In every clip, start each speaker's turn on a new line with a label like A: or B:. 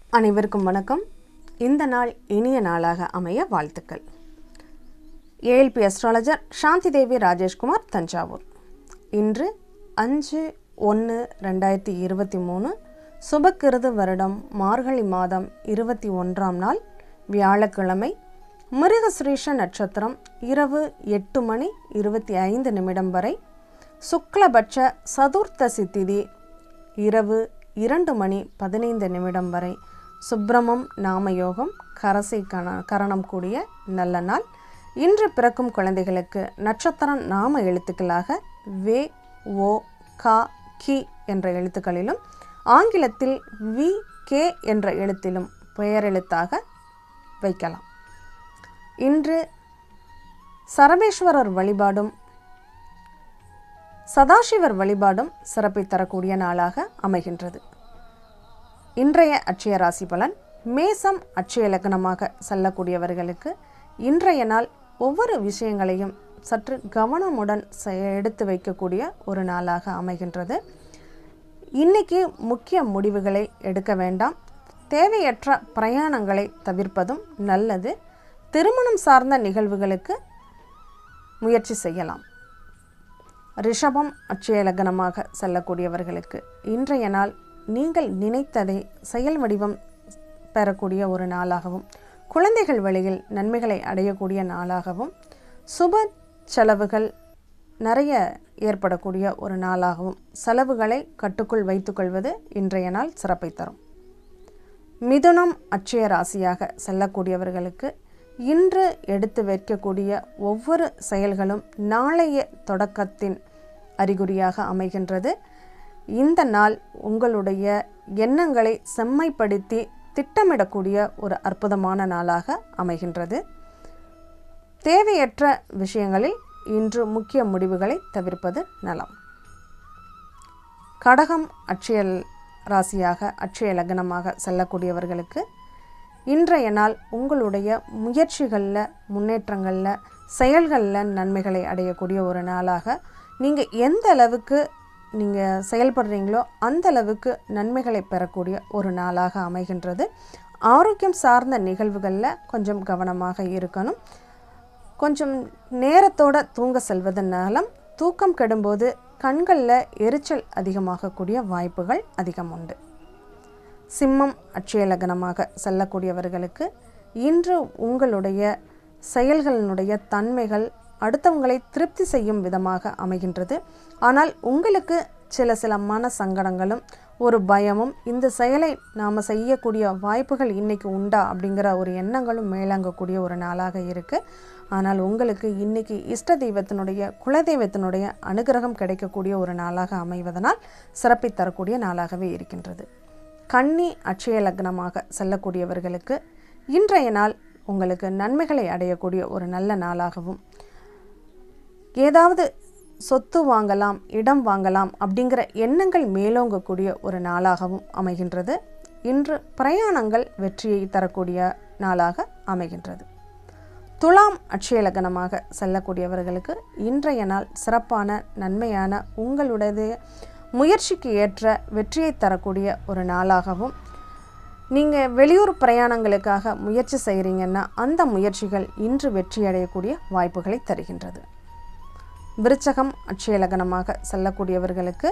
A: அனைவருக்கும் வணக்கம் இந்த நாள் இனிய நாளாக அமைய வாழ்த்துக்கள் ஏஎல்பி அஸ்ட்ராலஜர் சாந்தி தேவி ராஜேஷ்குமார் தஞ்சாவூர் இன்று அஞ்சு ஒன்று ரெண்டாயிரத்தி இருபத்தி மூணு சுபக்கிருது வருடம் மார்கழி மாதம் இருபத்தி ஒன்றாம் நாள் வியாழக்கிழமை மிருகசுரீஷ நட்சத்திரம் இரவு எட்டு மணி இருபத்தி ஐந்து நிமிடம் வரை சுக்லபட்ச சதுர்த்தசி திதி இரவு இரண்டு மணி பதினைந்து நிமிடம் வரை சுப்பிரமம் நாமயோகம் கரசை கண கரணம் கூடிய நல்ல நாள் இன்று பிறக்கும் குழந்தைகளுக்கு நட்சத்திரம் நாம எழுத்துக்களாக வே ஓ கா கி என்ற எழுத்துக்களிலும் ஆங்கிலத்தில் வி கே என்ற எழுத்திலும் பெயரெழுத்தாக வைக்கலாம் இன்று சரபேஸ்வரர் வழிபாடும் சதாசிவர் வழிபாடும் சிறப்பை தரக்கூடிய நாளாக அமைகின்றது இன்றைய அட்சய ராசி பலன் மேசம் அட்சய லக்னமாக செல்லக்கூடியவர்களுக்கு இன்றைய நாள் ஒவ்வொரு விஷயங்களையும் சற்று கவனமுடன் செ- எடுத்து வைக்கக்கூடிய ஒரு நாளாக அமைகின்றது இன்னைக்கு முக்கிய முடிவுகளை எடுக்க வேண்டாம் தேவையற்ற பிரயாணங்களை தவிர்ப்பதும் நல்லது திருமணம் சார்ந்த நிகழ்வுகளுக்கு முயற்சி செய்யலாம் ரிஷபம் அட்சய லக்னமாக செல்லக்கூடியவர்களுக்கு இன்றைய நாள் நீங்கள் நினைத்ததை செயல் வடிவம் பெறக்கூடிய ஒரு நாளாகவும் குழந்தைகள் வழியில் நன்மைகளை அடையக்கூடிய நாளாகவும் சுப செலவுகள் நிறைய ஏற்படக்கூடிய ஒரு நாளாகவும் செலவுகளை கட்டுக்குள் வைத்துக்கொள்வது இன்றைய நாள் சிறப்பை தரும் மிதுனம் அட்சய ராசியாக செல்லக்கூடியவர்களுக்கு இன்று எடுத்து வைக்கக்கூடிய ஒவ்வொரு செயல்களும் நாளைய தொடக்கத்தின் அறிகுறியாக அமைகின்றது இந்த நாள் உங்களுடைய எண்ணங்களை செம்மைப்படுத்தி திட்டமிடக்கூடிய ஒரு அற்புதமான நாளாக அமைகின்றது தேவையற்ற விஷயங்களில் இன்று முக்கிய முடிவுகளை தவிர்ப்பது நலம் கடகம் அட்சய ராசியாக அட்சய லக்னமாக செல்லக்கூடியவர்களுக்கு இன்றைய நாள் உங்களுடைய முயற்சிகளில் முன்னேற்றங்களில் செயல்களில் நன்மைகளை அடையக்கூடிய ஒரு நாளாக நீங்கள் எந்த அளவுக்கு நீங்கள் செயல்படுறீங்களோ அந்த அளவுக்கு நன்மைகளை பெறக்கூடிய ஒரு நாளாக அமைகின்றது ஆரோக்கியம் சார்ந்த நிகழ்வுகளில் கொஞ்சம் கவனமாக இருக்கணும் கொஞ்சம் நேரத்தோட தூங்க செல்வதனாலும் தூக்கம் கெடும்போது கண்களில் எரிச்சல் அதிகமாகக்கூடிய வாய்ப்புகள் அதிகம் உண்டு சிம்மம் அட்சய லக்னமாக செல்லக்கூடியவர்களுக்கு இன்று உங்களுடைய செயல்களினுடைய தன்மைகள் அடுத்தவங்களை திருப்தி செய்யும் விதமாக அமைகின்றது ஆனால் உங்களுக்கு சில சில மன சங்கடங்களும் ஒரு பயமும் இந்த செயலை நாம் செய்யக்கூடிய வாய்ப்புகள் இன்னைக்கு உண்டா அப்படிங்கிற ஒரு எண்ணங்களும் மேலாங்கக்கூடிய ஒரு நாளாக இருக்குது ஆனால் உங்களுக்கு இன்னைக்கு இஷ்ட தெய்வத்தினுடைய குலதெய்வத்தினுடைய அனுகிரகம் கிடைக்கக்கூடிய ஒரு நாளாக அமைவதனால் சிறப்பை தரக்கூடிய நாளாகவே இருக்கின்றது கன்னி அட்சய லக்னமாக செல்லக்கூடியவர்களுக்கு இன்றைய நாள் உங்களுக்கு நன்மைகளை அடையக்கூடிய ஒரு நல்ல நாளாகவும் ஏதாவது சொத்து வாங்கலாம் இடம் வாங்கலாம் அப்படிங்கிற எண்ணங்கள் மேலோங்கக்கூடிய ஒரு நாளாகவும் அமைகின்றது இன்று பிரயாணங்கள் வெற்றியை தரக்கூடிய நாளாக அமைகின்றது துலாம் அட்சய லக்னமாக செல்லக்கூடியவர்களுக்கு இன்றைய நாள் சிறப்பான நன்மையான உங்களுடைய முயற்சிக்கு ஏற்ற வெற்றியை தரக்கூடிய ஒரு நாளாகவும் நீங்கள் வெளியூர் பிரயாணங்களுக்காக முயற்சி செய்கிறீங்கன்னா அந்த முயற்சிகள் இன்று வெற்றி அடையக்கூடிய வாய்ப்புகளை தருகின்றது விருச்சகம் அட்சய லக்னமாக செல்லக்கூடியவர்களுக்கு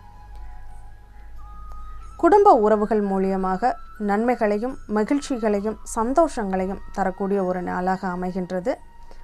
A: குடும்ப உறவுகள் மூலியமாக நன்மைகளையும் மகிழ்ச்சிகளையும் சந்தோஷங்களையும் தரக்கூடிய ஒரு நாளாக அமைகின்றது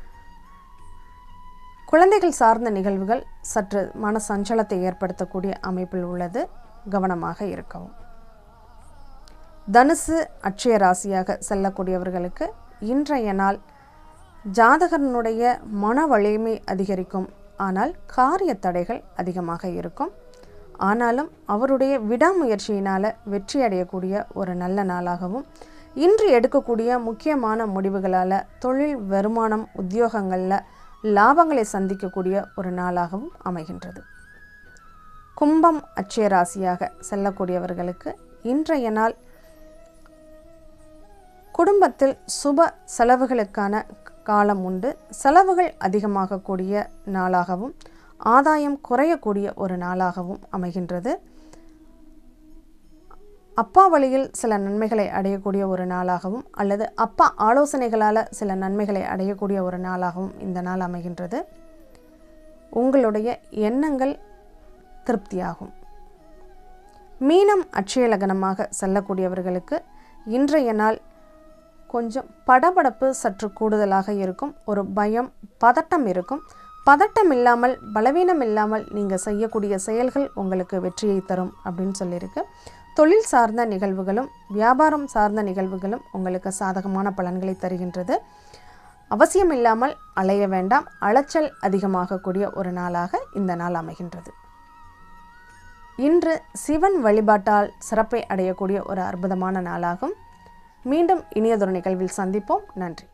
A: குழந்தைகள் சார்ந்த நிகழ்வுகள் சற்று மன சஞ்சலத்தை ஏற்படுத்தக்கூடிய அமைப்பில் உள்ளது கவனமாக இருக்கவும் தனுசு அட்சய ராசியாக செல்லக்கூடியவர்களுக்கு இன்றைய நாள் ஜாதகனுடைய மன வலிமை அதிகரிக்கும் ஆனால் காரிய தடைகள் அதிகமாக இருக்கும் ஆனாலும் அவருடைய விடாமுயற்சியினால் வெற்றி அடையக்கூடிய ஒரு நல்ல நாளாகவும் இன்று எடுக்கக்கூடிய முக்கியமான முடிவுகளால் தொழில் வருமானம் உத்தியோகங்களில் லாபங்களை சந்திக்கக்கூடிய ஒரு நாளாகவும் அமைகின்றது கும்பம் அட்சய ராசியாக செல்லக்கூடியவர்களுக்கு இன்றைய நாள் குடும்பத்தில் சுப செலவுகளுக்கான காலம் உண்டு செலவுகள் அதிகமாகக்கூடிய நாளாகவும் ஆதாயம் குறையக்கூடிய ஒரு நாளாகவும் அமைகின்றது அப்பா வழியில் சில நன்மைகளை அடையக்கூடிய ஒரு நாளாகவும் அல்லது அப்பா ஆலோசனைகளால் சில நன்மைகளை அடையக்கூடிய ஒரு நாளாகவும் இந்த நாள் அமைகின்றது உங்களுடைய எண்ணங்கள் திருப்தியாகும் மீனம் அட்சய லக்னமாக செல்லக்கூடியவர்களுக்கு இன்றைய நாள் கொஞ்சம் படபடப்பு சற்று கூடுதலாக இருக்கும் ஒரு பயம் பதட்டம் இருக்கும் பதட்டம் இல்லாமல் பலவீனம் இல்லாமல் நீங்கள் செய்யக்கூடிய செயல்கள் உங்களுக்கு வெற்றியை தரும் அப்படின்னு சொல்லியிருக்கு தொழில் சார்ந்த நிகழ்வுகளும் வியாபாரம் சார்ந்த நிகழ்வுகளும் உங்களுக்கு சாதகமான பலன்களை தருகின்றது அவசியம் இல்லாமல் அலைய வேண்டாம் அலைச்சல் அதிகமாகக்கூடிய ஒரு நாளாக இந்த நாள் அமைகின்றது இன்று சிவன் வழிபாட்டால் சிறப்பை அடையக்கூடிய ஒரு அற்புதமான நாளாகும் மீண்டும் இனியதொரு நிகழ்வில் சந்திப்போம் நன்றி